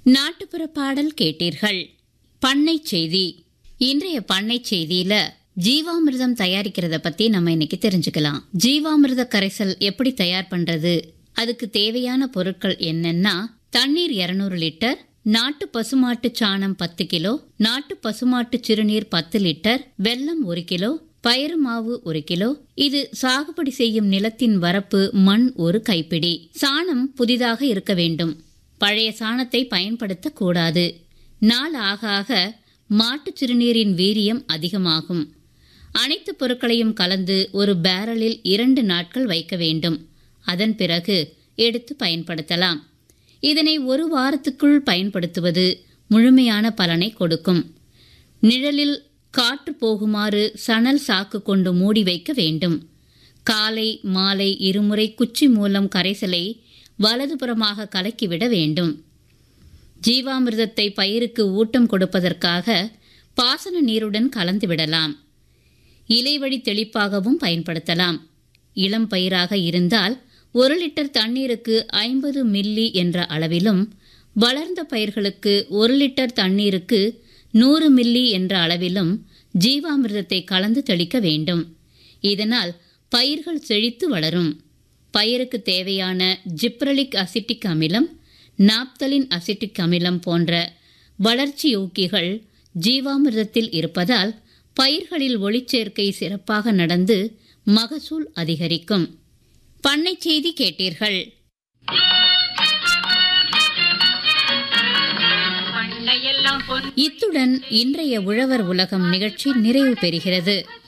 நாட்டுப்புற பாடல் கேட்டீர்கள் பண்ணை செய்தி இன்றைய பண்ணை செய்தியில ஜீவாமிர்தம் தயாரிக்கிறத பத்தி நம்ம இன்னைக்கு தெரிஞ்சுக்கலாம் ஜீவாமிர்த கரைசல் எப்படி தயார் பண்றது அதுக்கு தேவையான பொருட்கள் என்னன்னா தண்ணீர் 200 லிட்டர் நாட்டு பசுமாட்டு சாணம் பத்து கிலோ நாட்டு பசுமாட்டு சிறுநீர் பத்து லிட்டர் வெல்லம் ஒரு கிலோ பயறு மாவு ஒரு கிலோ இது சாகுபடி செய்யும் நிலத்தின் வரப்பு மண் ஒரு கைப்பிடி சாணம் புதிதாக இருக்க வேண்டும் பழைய சாணத்தை பயன்படுத்தக் கூடாது நாள் ஆக ஆக மாட்டுச் சிறுநீரின் வீரியம் அதிகமாகும் அனைத்து பொருட்களையும் கலந்து ஒரு பேரலில் இரண்டு நாட்கள் வைக்க வேண்டும் அதன் பிறகு எடுத்து பயன்படுத்தலாம் இதனை ஒரு வாரத்துக்குள் பயன்படுத்துவது முழுமையான பலனை கொடுக்கும் நிழலில் காற்று போகுமாறு சணல் சாக்கு கொண்டு மூடி வைக்க வேண்டும் காலை மாலை இருமுறை குச்சி மூலம் கரைசலை வலதுபுறமாக கலக்கிவிட வேண்டும் ஜீவாமிர்தத்தை பயிருக்கு ஊட்டம் கொடுப்பதற்காக பாசன நீருடன் கலந்து விடலாம் இலைவழி தெளிப்பாகவும் பயன்படுத்தலாம் இளம் பயிராக இருந்தால் ஒரு லிட்டர் தண்ணீருக்கு ஐம்பது மில்லி என்ற அளவிலும் வளர்ந்த பயிர்களுக்கு ஒரு லிட்டர் தண்ணீருக்கு நூறு மில்லி என்ற அளவிலும் ஜீவாமிர்தத்தை கலந்து தெளிக்க வேண்டும் இதனால் பயிர்கள் செழித்து வளரும் பயிருக்கு தேவையான ஜிப்ரலிக் அசிட்டிக் அமிலம் நாப்தலின் அசிட்டிக் அமிலம் போன்ற வளர்ச்சி ஊக்கிகள் ஜீவாமிர்தத்தில் இருப்பதால் பயிர்களில் ஒளிச்சேர்க்கை சிறப்பாக நடந்து மகசூல் அதிகரிக்கும் பண்ணை செய்தி கேட்டீர்கள் பண்டையெல்லாம் பொன் இத்துடன் இன்றைய உழவர் உலகம் நிகழ்ச்சி நிறைவு பெறுகிறது